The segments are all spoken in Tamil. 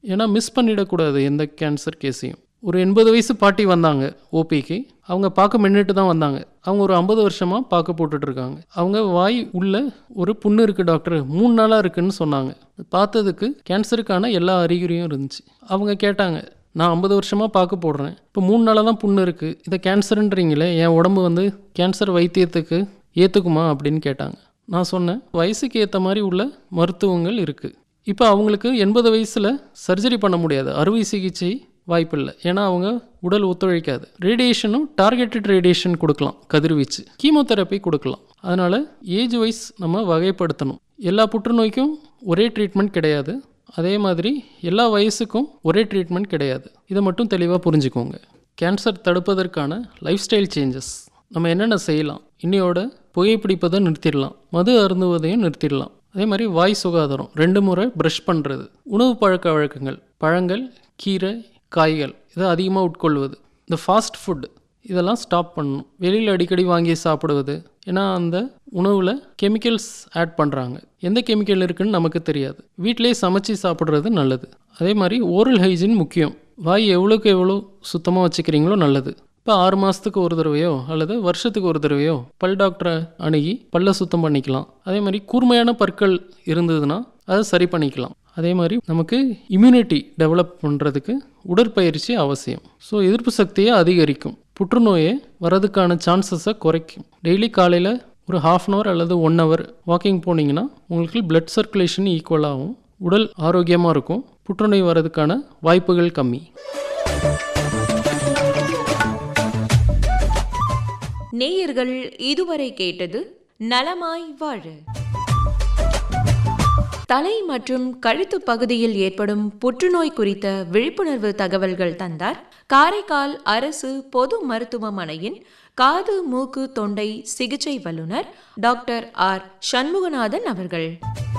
ஏன்னா மிஸ் பண்ணிடக்கூடாது எந்த கேன்சர் கேஸையும் ஒரு எண்பது வயசு பாட்டி வந்தாங்க ஓபிக்கு அவங்க பார்க்க மின்னிட்டு தான் வந்தாங்க அவங்க ஒரு ஐம்பது வருஷமாக பார்க்க போட்டுட்டு இருக்காங்க அவங்க வாய் உள்ள ஒரு புண்ணு இருக்குது டாக்டர் மூணு நாளாக இருக்குன்னு சொன்னாங்க பார்த்ததுக்கு கேன்சருக்கான எல்லா அறிகுறியும் இருந்துச்சு அவங்க கேட்டாங்க நான் ஐம்பது வருஷமாக பார்க்க போடுறேன் இப்போ மூணு நாளாக தான் புண்ணு இருக்குது இதை கேன்சருன்றீங்களே என் உடம்பு வந்து கேன்சர் வைத்தியத்துக்கு ஏற்றுக்குமா அப்படின்னு கேட்டாங்க நான் சொன்னேன் வயசுக்கு ஏற்ற மாதிரி உள்ள மருத்துவங்கள் இருக்குது இப்போ அவங்களுக்கு எண்பது வயசில் சர்ஜரி பண்ண முடியாது அறுவை சிகிச்சை வாய்ப்பில்லை ஏன்னா அவங்க உடல் ஒத்துழைக்காது ரேடியேஷனும் டார்கெட்டட் ரேடியேஷன் கொடுக்கலாம் கதிர்வீச்சு கீமோதெரப்பி கொடுக்கலாம் அதனால் ஏஜ் வைஸ் நம்ம வகைப்படுத்தணும் எல்லா புற்றுநோய்க்கும் ஒரே ட்ரீட்மெண்ட் கிடையாது அதே மாதிரி எல்லா வயசுக்கும் ஒரே ட்ரீட்மெண்ட் கிடையாது இதை மட்டும் தெளிவாக புரிஞ்சுக்கோங்க கேன்சர் தடுப்பதற்கான லைஃப் ஸ்டைல் சேஞ்சஸ் நம்ம என்னென்ன செய்யலாம் இன்னையோட புகைப்பிடிப்பதை நிறுத்திடலாம் மது அருந்துவதையும் நிறுத்திடலாம் அதே மாதிரி வாய் சுகாதாரம் ரெண்டு முறை ப்ரஷ் பண்ணுறது உணவு பழக்க வழக்கங்கள் பழங்கள் கீரை காய்கள் இதை அதிகமாக உட்கொள்வது இந்த ஃபாஸ்ட் ஃபுட் இதெல்லாம் ஸ்டாப் பண்ணணும் வெளியில் அடிக்கடி வாங்கி சாப்பிடுவது ஏன்னா அந்த உணவில் கெமிக்கல்ஸ் ஆட் பண்ணுறாங்க எந்த கெமிக்கல் இருக்குன்னு நமக்கு தெரியாது வீட்டிலேயே சமைச்சு சாப்பிட்றது நல்லது அதே மாதிரி ஓரல் ஹைஜீன் முக்கியம் வாய் எவ்வளோக்கு எவ்வளோ சுத்தமாக வச்சுக்கிறீங்களோ நல்லது இப்போ ஆறு மாதத்துக்கு ஒரு தடவையோ அல்லது வருஷத்துக்கு ஒரு தடவையோ பல் டாக்டரை அணுகி பல்ல சுத்தம் பண்ணிக்கலாம் அதே மாதிரி கூர்மையான பற்கள் இருந்ததுன்னா அதை சரி பண்ணிக்கலாம் அதே மாதிரி நமக்கு இம்யூனிட்டி டெவலப் பண்ணுறதுக்கு உடற்பயிற்சி அவசியம் ஸோ எதிர்ப்பு சக்தியை அதிகரிக்கும் புற்றுநோயை வரதுக்கான சான்சஸை குறைக்கும் டெய்லி காலையில் ஒரு ஹாஃப் அன் ஹவர் அல்லது ஒன் ஹவர் வாக்கிங் போனீங்கன்னா உங்களுக்கு பிளட் சர்க்குலேஷன் ஈக்குவலாகும் உடல் ஆரோக்கியமாக இருக்கும் புற்றுநோய் வரதுக்கான வாய்ப்புகள் கம்மி நேயர்கள் இதுவரை கேட்டது நலமாய் வாழ தலை மற்றும் கழுத்து பகுதியில் ஏற்படும் புற்றுநோய் குறித்த விழிப்புணர்வு தகவல்கள் தந்தார் காரைக்கால் அரசு பொது மருத்துவமனையின் காது மூக்கு தொண்டை சிகிச்சை வல்லுநர் டாக்டர் ஆர் சண்முகநாதன் அவர்கள்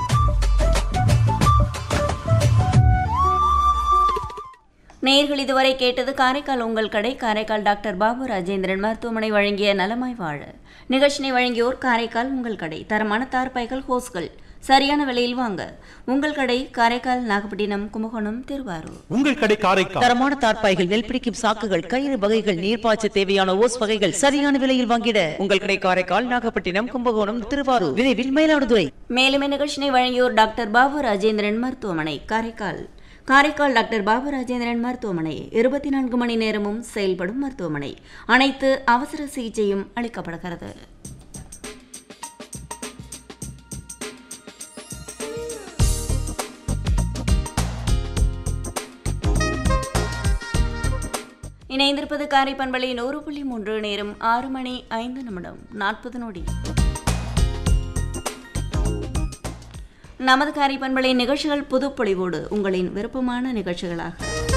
நேர்கள் இதுவரை கேட்டது காரைக்கால் உங்கள் கடை காரைக்கால் டாக்டர் பாபு ராஜேந்திரன் மருத்துவமனை வழங்கிய நலமாய் வாழ நிகழ்ச்சினை வழங்கியோர் காரைக்கால் உங்கள் கடை தரமான தார்பாய்கள் ஹோஸ்கள் சரியான விலையில் வாங்க உங்கள் கடை காரைக்கால் நாகப்பட்டினம் கும்பகோணம் திருவாரூர் உங்கள் கடை காரைக்கால் தரமான தார்ப்பாய்கள் நெல் பிடிக்கும் சாக்குகள் கயிறு வகைகள் நீர்ப்பாய்ச்ச தேவையான ஓஸ் வகைகள் சரியான விலையில் வாங்கிட உங்கள் கடை காரைக்கால் நாகப்பட்டினம் கும்பகோணம் திருவாரூர் விரைவில் மயிலாடுதுறை மேலும் இந்நிகழ்ச்சினை வழங்கியோர் டாக்டர் பாபு ராஜேந்திரன் மருத்துவமனை காரைக்கால் காரைக்கால் டாக்டர் பாபு ராஜேந்திரன் மருத்துவமனை இருபத்தி நான்கு மணி நேரமும் செயல்படும் மருத்துவமனை அனைத்து அவசர சிகிச்சையும் அளிக்கப்படுகிறது இணைந்திருப்பது காரை பண்பலை நூறு புள்ளி மூன்று நேரம் ஆறு மணி ஐந்து நிமிடம் நாற்பது நொடி நமது காரை பண்பலை நிகழ்ச்சிகள் புதுப்பொழிவோடு உங்களின் விருப்பமான நிகழ்ச்சிகளாக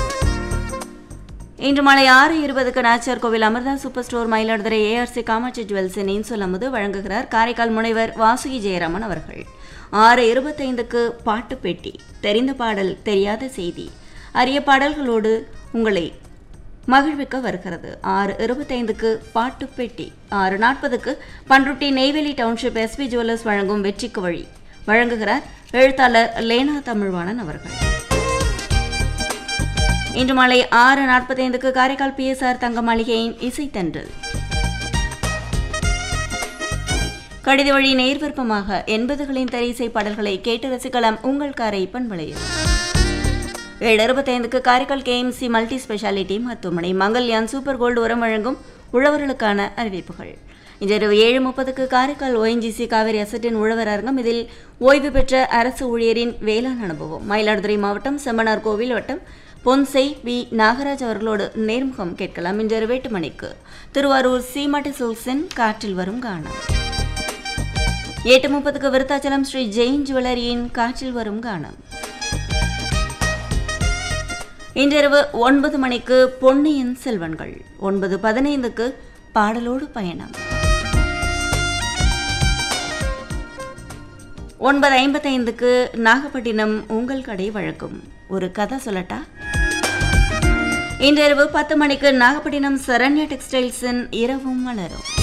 இன்று மாலை ஆறு இருபதுக்கு நாச்சியார் கோவில் அமிர்தா சூப்பர் ஸ்டோர் மயிலாடுதுறை ஏஆர்சி காமாட்சி ஜுவல்ஸின் இன்சொல் அமுது வழங்குகிறார் காரைக்கால் முனைவர் வாசுகி ஜெயராமன் அவர்கள் ஆறு இருபத்தைந்துக்கு பாட்டு பெட்டி தெரிந்த பாடல் தெரியாத செய்தி அரிய பாடல்களோடு உங்களை மகிழ்விக்க வருகிறது ஆறு இருபத்தைந்துக்கு பாட்டு பெட்டி ஆறு நாற்பதுக்கு Panruti Neyveli township SP jewellers வழங்கும் வெற்றிக்கு வழி வழங்குகிறார் எழுத்தாளர் லேனா தமிழ்வாணன் அவர்கள் இன்று மாலை ஆறு நாற்பத்தைந்துக்கு காரைக்கால் பிஎஸ்ஆர் தங்க மாளிகையின் இசைத்தன்றல் கடித வழி நேர் விருப்பமாக எண்பதுகளின் தரிசை பாடல்களை கேட்டு ரசிக்கலாம் உங்கள் காரை பண்பலையில் ஏழு இருபத்தைந்துக்கு காரைக்கால் கேஎம்சி மல்டி ஸ்பெஷாலிட்டி மருத்துவமனை மங்கல்யான் சூப்பர் கோல்டு உரம் வழங்கும் உழவர்களுக்கான அறிவிப்புகள் இன்று இரவு ஏழு முப்பதுக்கு காரைக்கால் ஓஎன்ஜிசி காவிரி அசட்டின் உழவர் அரங்கம் இதில் ஓய்வு பெற்ற அரசு ஊழியரின் வேளாண் அனுபவம் மயிலாடுதுறை மாவட்டம் செம்மனார் கோவில் வட்டம் பொன்சை வி நாகராஜ் அவர்களோடு நேர்முகம் கேட்கலாம் இன்று இரவு எட்டு மணிக்கு திருவாரூர் சீமாட்டி சில்க்ஸின் காற்றில் வரும் கானம் எட்டு முப்பதுக்கு விருத்தாச்சலம் ஸ்ரீ ஜெயின் ஜுவல்லரியின் காற்றில் வரும் கானம் இன்றிரவு ஒன்பது மணிக்கு பொன்னியின் செல்வன்கள் ஒன்பது பதினைந்துக்கு பாடலோடு பயணம் ஒன்பது ஐம்பத்தைந்துக்கு நாகப்பட்டினம் உங்கள் கடை வழக்கும் ஒரு கதை சொல்லட்டா இன்றிரவு பத்து மணிக்கு நாகப்பட்டினம் சரண்யா டெக்ஸ்டைல்ஸின் இரவும் மலரும்